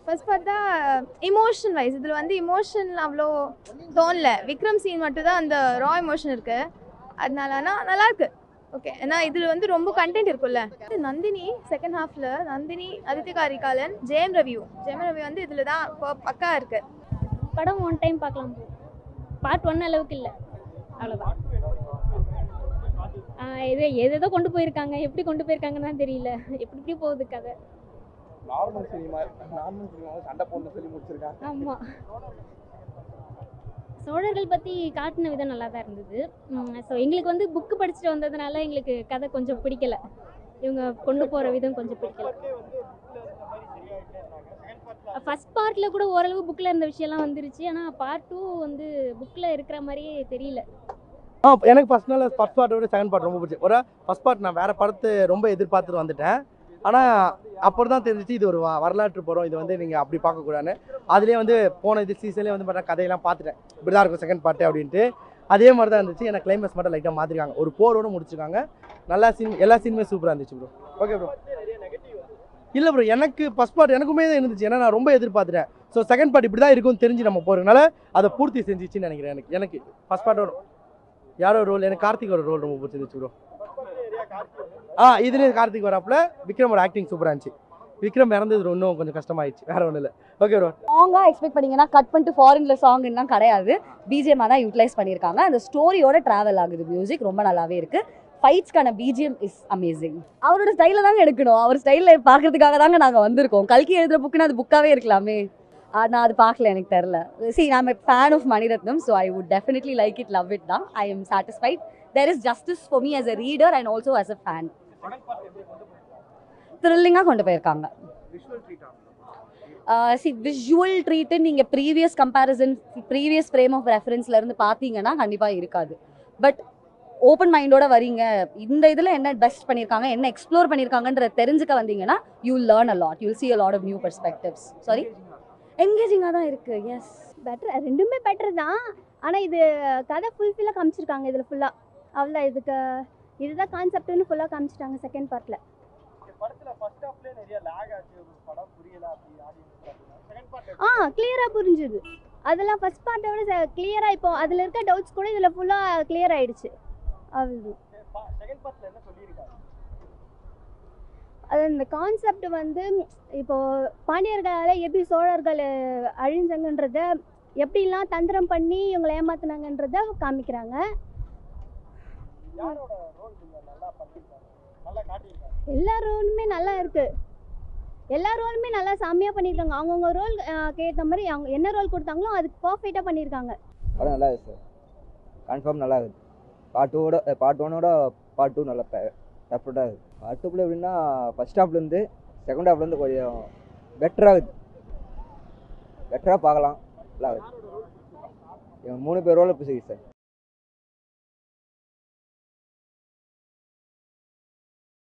First பார்த்தா emotion wise இதில் வந்து இமோஷன் அவ்வளோ தோணல விக்ரம் சீன் மட்டும் தான் அந்த ரா எமோஷன் இருக்கு அதனால ஆனால் நல்லா இருக்கு ஓகே ஏன்னா இதில் வந்து ரொம்ப கண்டென்ட் இருக்கும்ல நந்தினி செகண்ட் ஹாஃப்ல நந்தினி அதித்ய காரிகாலன் ஜெயம் ரவியூ ஜெயம் ரவி வந்து இதில் தான் ப- பக்கா இருக்கு படம் ஒன் டைம் பார்க்கலாம் bro. பார்ட் ஒன் அளவுக்கு இல்லை அவ்வளோதான் இது எதேதோ கொண்டு போயிருக்காங்க எப்படி கொண்டு போயிருக்காங்கன்னு தான் தெரியல எப்படி எப்படி போகுது கதை நார்மல் சினிமா நார்மல் சினிமாவை சண்டை போடணும்னு சொல்லி முடிச்சிருக்காங்க ஆமாம் சோழர்கள் பற்றி காட்டின விதம் நல்லா தான் இருந்தது ஸோ எங்களுக்கு வந்து புக்கு படிச்சுட்டு வந்ததுனால எங்களுக்கு கதை கொஞ்சம் பிடிக்கல இவங்க கொண்டு போகிற விதம் கொஞ்சம் பிடிக்கல ஃபர்ஸ்ட் பார்ட்டில் கூட ஓரளவு புக்கில் இருந்த விஷயம்லாம் வந்துருச்சு ஆனால் பார்ட் டூ வந்து புக்கில் இருக்கிற மாதிரியே தெரியல ஆ எனக்கு பர்சனலாக ஃபர்ஸ்ட் பார்ட்டை விட செகண்ட் பார்ட் ரொம்ப பிடிச்சி ஒரு ஃபர்ஸ்ட் பார்ட் நான் வேறு படத்தை ரொம்ப எதிர்பார்த்துட்டு வந்துட்டேன் ஆனால் அப்புறம் தான் தெரிஞ்சிச்சு இது ஒரு வ- வரலாற்று படம் இது வந்து நீங்கள் அப்படி பார்க்கக்கூடாதுன்னு அதுலேயே வந்து போன இது சீசன்லேயே வந்து பார்த்தா கதையெல்லாம் பார்த்துட்டேன் இப்படி தான் இருக்கும் செகண்ட் பார்ட்டு அப்படின்ட்டு அதே மாதிரி தான் இருந்துச்சு எனக்கு கிளைமேக்ஸ் மட்டும் லைட்டாக மாற்றிருக்காங்க ஒரு போரோட முடிச்சிருக்காங்க நல்லா சீன் எல்லா சீனுமே சூப்பராக இருந்துச்சு ப்ரோ ஓகே ப்ரோ இல்லை ப்ரோ எனக்கு ஃபர்ஸ்ட் பார்ட் எனக்குமே தான் இருந்துச்சு ஏன்னா நான் ரொம்ப எதிர்பார்த்துட்டேன் ஸோ செகண்ட் பார்ட் இப்படி தான் இருக்கும்னு தெரிஞ்சு நம்ம போகிறதுனால அதை பூர்த்தி செஞ்சிச்சுன்னு நினைக்கிறேன் எனக்கு எனக்கு ஃபர்ஸ்ட் பார்ட்டோட யாரோ ரோல் எனக்கு கார்த்திகோட ரோல் ரொம்ப பிடிச்சிருந்துச்சு ப்ரோ ஆ இதுலேயே கார்த்திக் வராப்புல விக்ரமோட ஆக்டிங் சூப்பராக இருந்துச்சு விக்ரம் இறந்தது இன்னும் கொஞ்சம் கஷ்டமாயிடுச்சு வேற ஒன்றும் இல்லை ஓகே ப்ரோ சாங்காக எக்ஸ்பெக்ட் பண்ணீங்கன்னா கட் பண்ணிட்டு ஃபாரின்ல சாங்லாம் கிடையாது பிஜிஎம்மாக தான் யூட்டிலைஸ் பண்ணியிருக்காங்க அந்த ஸ்டோரியோட ட்ராவல் ஆகுது மியூசிக் ரொம்ப நல்லாவே இருக்கு ஃபைட்ஸ்க்கான பிஜிஎம் இஸ் அமேசிங் அவரோட ஸ்டைலில் தாங்க எடுக்கணும் அவர் ஸ்டைலில் பார்க்கறதுக்காக தாங்க நாங்கள் வந்திருக்கோம் கல்கி எழுதுற புக்குன்னு அது புக்காகவே இருக்கலாமே ஆ, நான் அது பார்க்கல எனக்கு தெரில சி நான் fan of Mani Ratnam so I would definitely like it love it தான் I am satisfied there is justice for me as a reader and also as a fan த்ரில்லிங்காக கொண்டு போயிருக்காங்க சி விஷுவல் ட்ரீட்டு நீங்கள் previous comparison previous frame of ரெஃபரன்ஸ்லேருந்து பார்த்தீங்கன்னா கண்டிப்பாக இருக்காது பட் ஓப்பன் மைண்டோட வரீங்க இந்த இதில் என்ன பெஸ்ட் பண்ணியிருக்காங்க என்ன எக்ஸ்ப்ளோர் பண்ணியிருக்காங்கன்ற தெரிஞ்சுக்க வந்தீங்கன்னா you learn a lot you'll see a lot of new perspectives sorry என்கேஜிங்காக தான் இருக்குது எஸ் பெட்டர் ரெண்டுமே பெட்டர் தான் ஆனால் இது கதை ஃபுல்ஃபில்லாக காமிச்சிருக்காங்க இதில் ஃபுல்லாக அவ்வளோ இதுக்கு இதுதான் கான்செப்ட்னு ஃபுல்லாக காமிச்சிட்டாங்க செகண்ட் பார்ட்டில் படத்துல ஃபர்ஸ்ட் ஹாஃப்ல நிறைய லேக் ஆச்சு படம் புரியல அப்படி ஆடியன்ஸ் செகண்ட் பார்ட் ஆ கிளியராக புரிஞ்சுது அதெல்லாம் ஃபர்ஸ்ட் பார்ட்டை விட கிளியராக இப்போ அதில் இருக்க டவுட்ஸ் கூட இதில் ஃபுல்லாக கிளியர் ஆயிடுச்சு அவ்வளோ செகண்ட் பார்ட்ல என்ன சொல்லியிருக்காங்க அது இந்த கான்செப்ட் வந்து இப்போ பாண்டியர்களால் எப்படி சோழர்கள் அழிஞ்சாங்கன்றத எப்படிலாம் தந்திரம் பண்ணி இவங்களை ஏமாத்துனாங்கன்றத காமிக்கிறாங்க யாரோட ரோல் கொஞ்சம் நல்லா பண்ணிருக்காங்க நல்லா காட்டியிருக்காங்க எல்லா ரோலுமே நல்லா இருக்கு எல்லா ரோலுமே நல்லா செம்மையாக பண்ணியிருக்காங்க அவங்கவுங்க ரோல் கேட்ட மாதிரி அவங்க என்ன ரோல் கொடுத்தாங்களோ அதுக்கு பர்ஃபெக்டாக பண்ணியிருக்காங்க படம் நல்லா இருக்கு சார் கன்ஃபார்ம் நல்லா இருக்குது பார்ட் டூவோட பார்ட் ஒன்னோட பார்ட் டூ நல்லா டஃப்டாக இருக்குது பார்ட் டூக்குள்ள எப்படின்னா ஃபஸ்ட் ஹாஃப்லேருந்து செகண்ட் ஹாஃப்லேருந்து கொஞ்சம் பெட்டராகுது பெட்டராக பார்க்கலாம் நல்லா இருக்குது இவங்க மூணு பேர் ரோல் பிடிச்சிருக்கு சார்